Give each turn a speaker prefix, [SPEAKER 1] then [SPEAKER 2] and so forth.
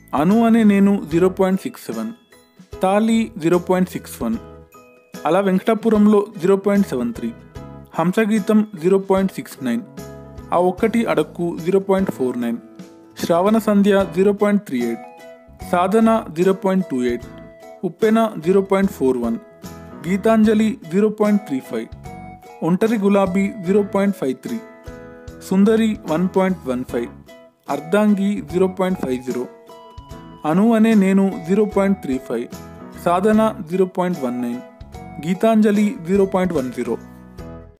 [SPEAKER 1] అను Ane Nenu zero point six seven Thaali zero point six one అలా వెంకటాపురంలో zero point seven three Hamsageetham zero point six nine ఆ Okkati Adakku zero point four nine Shravana Sandhya zero point three eight Sadhana zero point two eight Uppena zero point four one Geethanjali zero point three five Ontari Gulabi zero point five three Sundari one point one five Ardhangi zero point five zero Anu Ane Nenu zero point three five Sadhana zero point one nine Geethanjali zero point one zero